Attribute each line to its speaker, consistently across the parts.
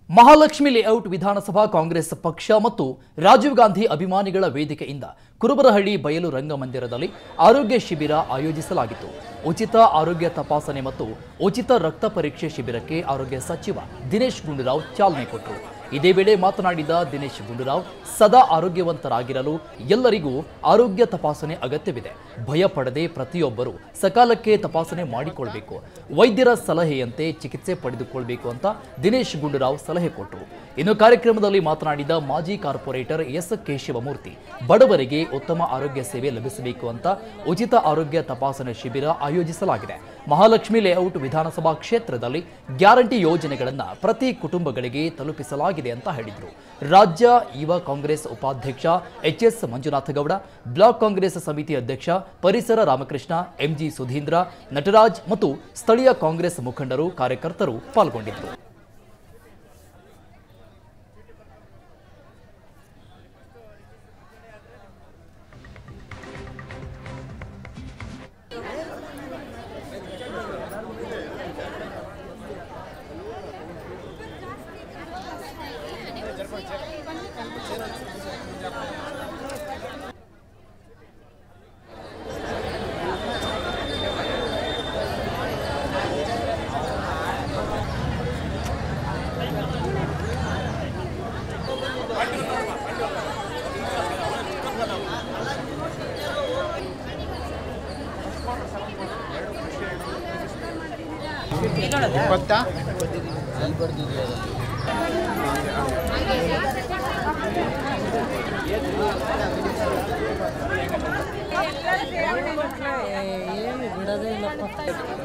Speaker 1: Mahalakshmi layout ವಿಧಾನಸಭಾ ಕಾಂಗ್ರೆಸ್ ಪಕ್ಷ ಮತ್ತು ರಾಜೀವ್ ಗಾಂಧಿ ಅಭಿಮಾನಿಗಳ ವೇದಿಕೆಯಿಂದ ಕುರುಬರಹಳ್ಳಿ ಬಯಲು ರಂಗಮಂದಿರದಲ್ಲಿ ಆರೋಗ್ಯ ಶಿಬಿರ ಆಯೋಜಿಸಲಾಗಿತ್ತು ಉಚಿತ ಆರೋಗ್ಯ ತಪಾಸಣೆ ಮತ್ತು ಉಚಿತ ರಕ್ತ ಪರೀಕ್ಷೆ ಶಿಬಿರಕ್ಕೆ ಆರೋಗ್ಯ ಸಚಿವ ದಿನೇಶ್ ಗುಂಡೂರಾವ್ ಚಾಲನೆ ಕೊಟ್ಟರು ಇದೇ ವೇಳೆ ಮಾತನಾಡಿದ ದಿನೇಶ್ ಗುಂಡೂರಾವ್ ಸದಾ ಆರೋಗ್ಯವಂತರಾಗಿರಲು ಎಲ್ಲರಿಗೂ ಆರೋಗ್ಯ ತಪಾಸಣೆ ಅಗತ್ಯವಿದೆ ಭಯ ಪಡದೆ ಪ್ರತಿಯೊಬ್ಬರು ಸಕಾಲಕ್ಕೆ ತಪಾಸಣೆ ಮಾಡಿಕೊಳ್ಬೇಕು ವೈದ್ಯರ ಸಲಹೆಯಂತೆ ಚಿಕಿತ್ಸೆ ಪಡೆದುಕೊಳ್ಬೇಕು ಅಂತ ದಿನೇಶ್ ಗುಂಡೂರಾವ್ ಸಲಹೆ ಕೊಟ್ಟರು ಇನ್ನು ಕಾರ್ಯಕ್ರಮದಲ್ಲಿ ಮಾತನಾಡಿದ ಮಾಜಿ ಕಾರ್ಪೊರೇಟರ್ ಎಸ್ ಕೇಶವಮೂರ್ತಿ ಬಡವರಿಗೆ ಉತ್ತಮ ಆರೋಗ್ಯ ಸೇವೆ ಲಭಿಸಬೇಕು ಅಂತ ಉಚಿತ ಆರೋಗ್ಯ ತಪಾಸಣೆ ಶಿಬಿರ ಆಯೋಜಿಸಲಾಗಿದೆ ಮಹಾಲಕ್ಷ್ಮಿ ಲೇಔಟ್ ವಿಧಾನಸಭಾ ಕ್ಷೇತ್ರದಲ್ಲಿ ಗ್ಯಾರಂಟಿ ಯೋಜನೆಗಳನ್ನು ಪ್ರತಿ ಕುಟುಂಬಗಳಿಗೆ ತಲುಪಿಸಲಾಗಿದೆ ಅಂತ ಹೇಳಿದರು ರಾಜ್ಯ ಯುವ ಕಾಂಗ್ರೆಸ್ ಉಪಾಧ್ಯಕ್ಷ H S Manjunathagowda block Congress ಸಮಿತಿ ಅಧ್ಯಕ್ಷ ಪರಿಸರ ರಾಮಕೃಷ್ಣ ಎಂಜಿ ಸುಧೀಂದ್ರ ನಟರಾಜ್ ಮತ್ತು ಸ್ಥಳೀಯ ಕಾಂಗ್ರೆಸ್ ಮುಖಂಡರು ಕಾರ್ಯಕರ್ತರು ಪಾಲ್ಗೊಂಡಿದ್ದರು
Speaker 2: ಇಪ್ಪತ್ತಾ
Speaker 3: ಏನು ಬಿಡೋದೇ ಇಲ್ಲಪ್ಪ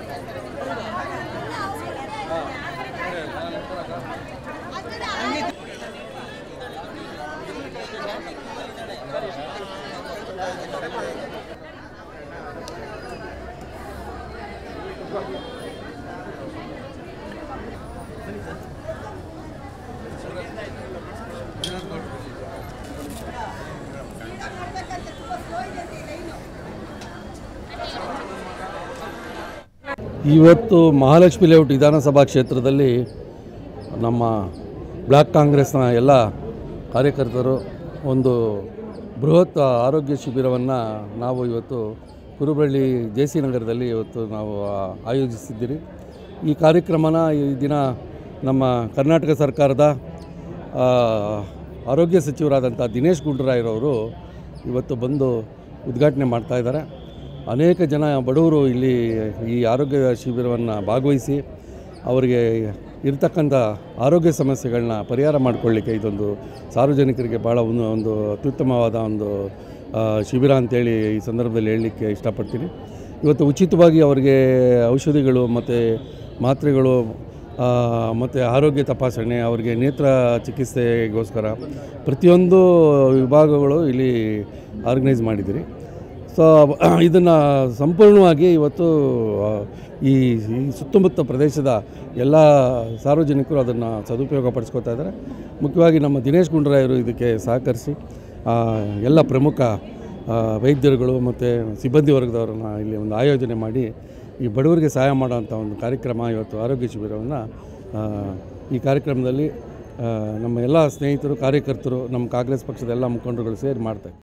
Speaker 4: ಇವತ್ತು ಮಹಾಲಕ್ಷ್ಮಿ ಲೇಔಟ್ ವಿಧಾನಸಭಾ ಕ್ಷೇತ್ರದಲ್ಲಿ ನಮ್ಮ ಬ್ಲಾಕ್ ಕಾಂಗ್ರೆಸ್ನ ಎಲ್ಲ ಕಾರ್ಯಕರ್ತರು ಒಂದು ಬೃಹತ್ ಆರೋಗ್ಯ ಶಿಬಿರವನ್ನು ನಾವು ಇವತ್ತು ಕುರುಬಳ್ಳಿ ಜೆ ಸಿ ನಗರದಲ್ಲಿ ಇವತ್ತು ನಾವು ಆ- ಆಯೋಜಿಸಿದ್ದೀರಿ ಈ ಕಾರ್ಯಕ್ರಮನ ಈ ದಿನ ನಮ್ಮ ಕರ್ನಾಟಕ ಸರ್ಕಾರದ ಆ, ಆರೋಗ್ಯ ಸಚಿವರಾದಂಥ ದಿನೇಶ್ ಗುಂಡೂರಾಯರವರು ಇವತ್ತು ಬಂದು ಉದ್ಘಾಟನೆ ಮಾಡ್ತಾ ಇದ್ದಾರೆ ಅನೇಕ ಜನ ಬಡವರು ಇಲ್ಲಿ ಈ ಆರೋಗ್ಯ ಶಿಬಿರವನ್ನು ಭಾಗವಹಿಸಿ ಅವರಿಗೆ ಇರ್ತಕ್ಕಂಥ ಆರೋಗ್ಯ ಸಮಸ್ಯೆಗಳನ್ನ ಪರಿಹಾರ ಮಾಡಿಕೊಳ್ಳಿಕ್ಕೆ ಇದೊಂದು ಸಾರ್ವಜನಿಕರಿಗೆ ಭಾಳ ಒಂದು ಒಂದು ಅತ್ಯುತ್ತಮವಾದ ಒಂದು ಆ, ಶಿಬಿರ ಅಂತೇಳಿ ಈ ಸಂದರ್ಭದಲ್ಲಿ ಹೇಳಲಿಕ್ಕೆ ಇಷ್ಟಪಡ್ತೀನಿ ಇವತ್ತು ಉಚಿತವಾಗಿ ಅವರಿಗೆ ಔಷಧಿಗಳು ಮತ್ತು ಮಾತ್ರೆಗಳು ಮತ್ತು ಆರೋಗ್ಯ ತಪಾಸಣೆ ಅವರಿಗೆ ನೇತ್ರ ಚಿಕಿತ್ಸೆಗೋಸ್ಕರ ಪ್ರತಿಯೊಂದು ವಿಭಾಗಗಳು ಇಲ್ಲಿ ಆರ್ಗನೈಸ್ ಮಾಡಿದ್ದೀರಿ ಸೊ ಇದನ್ನು ಸಂಪೂರ್ಣವಾಗಿ ಇವತ್ತು ಆ, ಈ ಈ ಸುತ್ತಮುತ್ತ ಪ್ರದೇಶದ ಎಲ್ಲ ಸಾರ್ವಜನಿಕರು ಅದನ್ನು ಸದುಪಯೋಗ ಪಡಿಸ್ಕೊತಾ ಇದ್ದಾರೆ ಮುಖ್ಯವಾಗಿ ನಮ್ಮ ದಿನೇಶ್ ಗುಂಡೂರಾಯರು ಇದಕ್ಕೆ ಸಹಕರಿಸಿ ಆ, ಎಲ್ಲ ಪ್ರಮುಖ ಆ, ವೈದ್ಯರುಗಳು ಮತ್ತು ಸಿಬ್ಬಂದಿ ವರ್ಗದವರನ್ನು ಇಲ್ಲಿ ಒಂದು ಆಯೋಜನೆ ಮಾಡಿ ಈ ಬಡವರಿಗೆ ಸಹಾಯ ಮಾಡೋವಂಥ ಒಂದು ಕಾರ್ಯಕ್ರಮ ಇವತ್ತು ಆರೋಗ್ಯ ಶಿಬಿರವನ್ನು ಈ ಕಾರ್ಯಕ್ರಮದಲ್ಲಿ ಆ, ನಮ್ಮ ಎಲ್ಲ ಸ್ನೇಹಿತರು ಕಾರ್ಯಕರ್ತರು ನಮ್ಮ ಕಾಂಗ್ರೆಸ್ ಪಕ್ಷದ ಎಲ್ಲ ಮುಖಂಡರುಗಳು ಸೇರಿ ಮಾಡ್ತಾರೆ